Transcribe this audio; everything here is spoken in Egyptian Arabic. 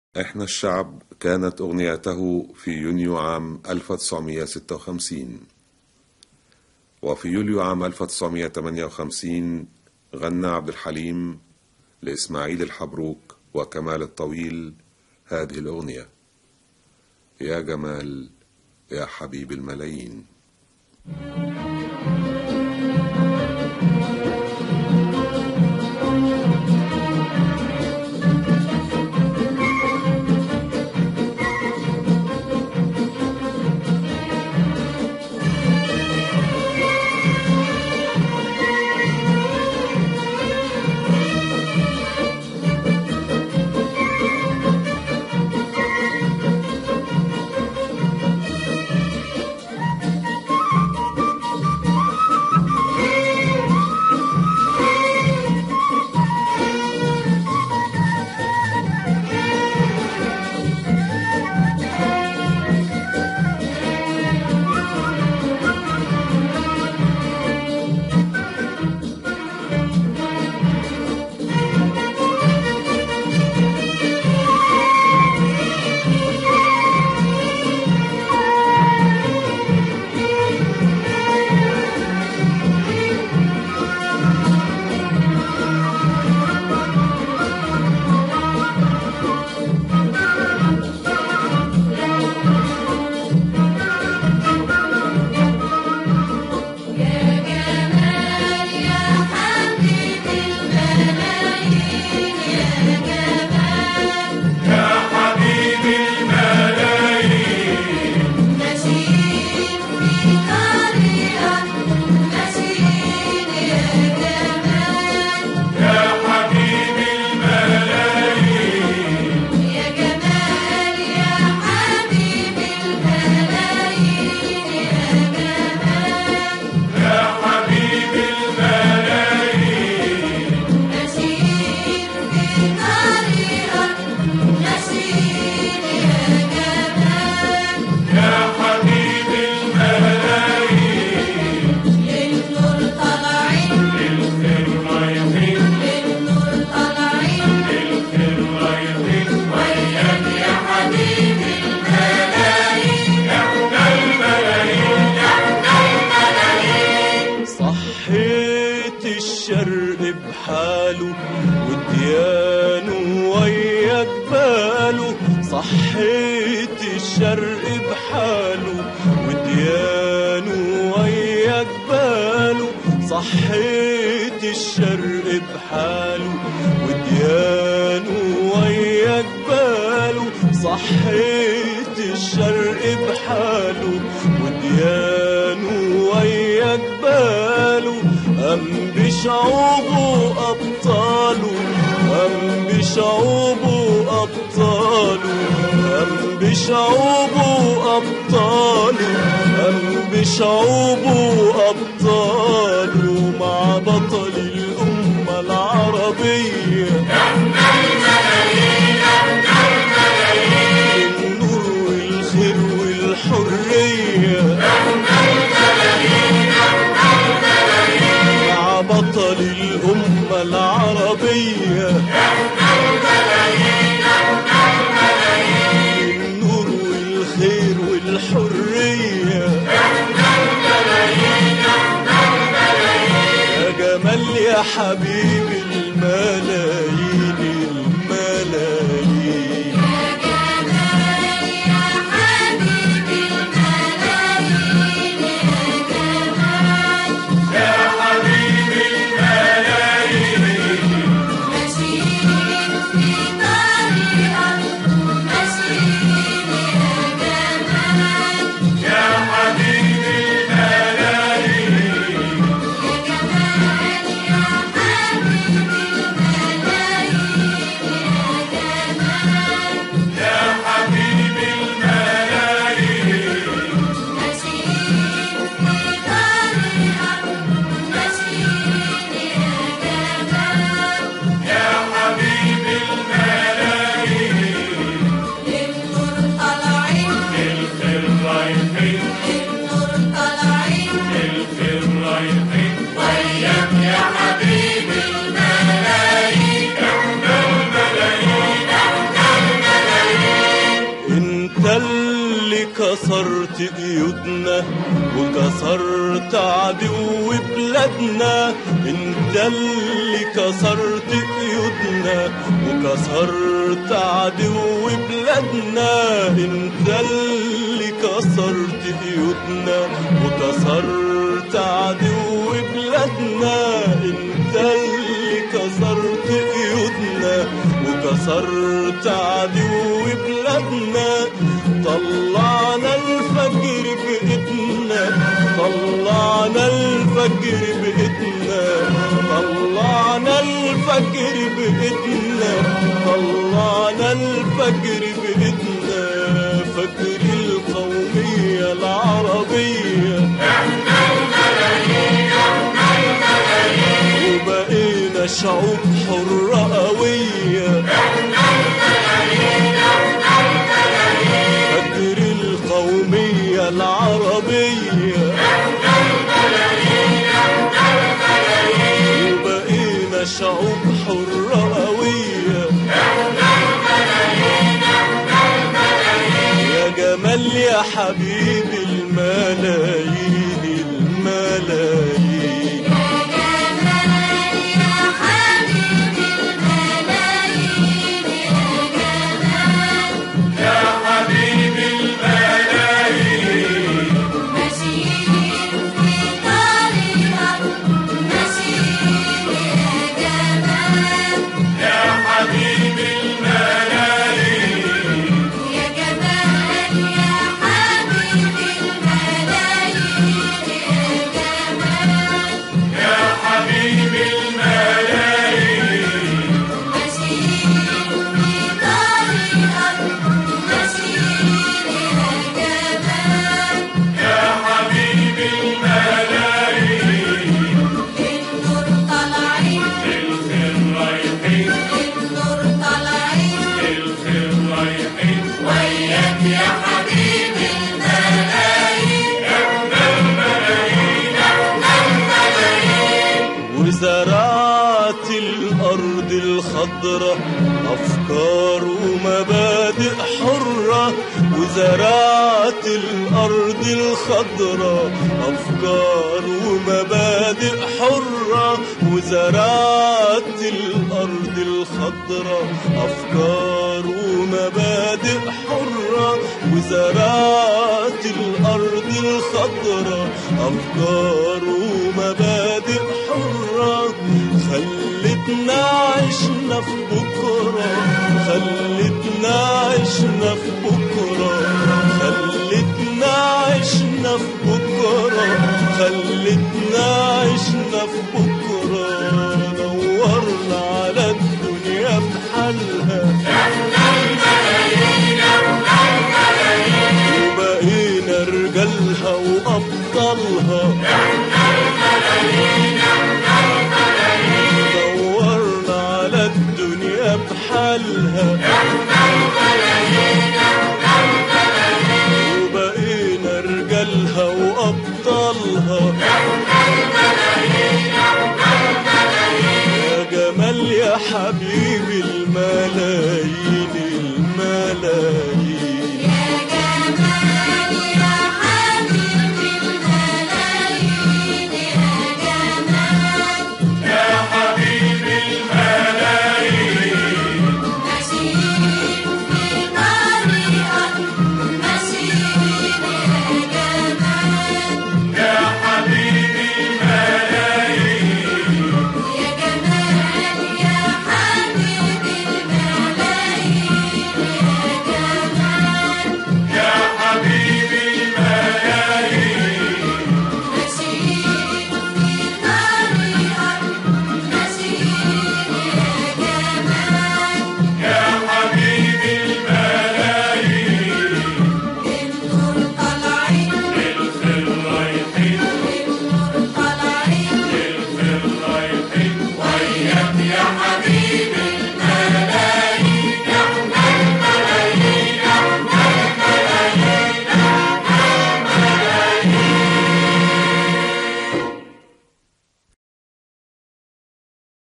إحنا الشعب كانت أغنيته في يونيو عام 1956 وفي يوليو عام 1958 غنى عبد الحليم لإسماعيل الحبروك وكمال الطويل هذه الأغنية يا جمال يا حبيب الملايين يا جمال يا حبيب الملايين يا جمال يا حبيب الملايين ماشيين في طريقك ماشيين يا جمال يا حبيب الملايين يا جمال يا حبيب الملايين يا جمال يا حبيب الملايين ماشيين في طريقك ماشيين يا جمال يا حبيب الملايين للنور طالعين للخير رايحين للنور طالعين للخير رايحين وياك يا حبيب الملايين احنا الملايين صحيت الشرق بحاله وديانه ويا جباله صحيت الشرق بحاله وديانه ويا جباله صحيت الشرق بحاله وديانه ويا جباله صحيت الشرق بحاله وديانه ويا جباله أم بشعوبه أبطاله أم بشعوبه أبطاله أم بشعوبه أبطاله أم بشعوبه أبطاله مع بطل الأمة العربية النور والخير والحرية مع بطل الأمة العربية النور والخير والحرية يا جمال يا حبيب الملايين كسرت قيودنا وكسرت عدو بلادنا انت اللي كسرت قيودنا وكسرت عدو بلادنا انت اللي كسرت قيودنا وكسرت عدو بلادنا انت اللي كسرت قيودنا وكسرت عدو بلادنا طلعنا الفجر بإيدنا طلعنا الفجر بإيدنا طلعنا الفجر بإيدنا طلعنا الفجر بإيدنا فجر القومية العربية وبقينا شعوب حرة قوية فجر القومية العربية وبقينا شعوب حرة قوية يا جمال يا حبيبي الملايين الملايين يا حبيبي الملايين يا جمال يا حبيبي الملايين ماشيين في طريقك ماشيين يا جمال يا حبيبي الملايين يا جمال يا حبيبي الملايين يا جمال يا حبيبي الملايين ماشيين في طريقك ماشيين يا جمال يا حبيبي الملايين النور طالعين الخير رايحين النور طالعين الخير رايحين وياك يا حبيبي الملايين وزرعت الأرض الخضراء أفكار ومبادئ حرة وزرعت الأرض الخضراء أفكار ومبادئ حرة وزرعت الأرض الخضراء أفكار ومبادئ حرة وزرعت الأرض الخضراء أفكار ومبادئ حرة خلتنا عشنا في بكرة خلتنا عشنا في بكرة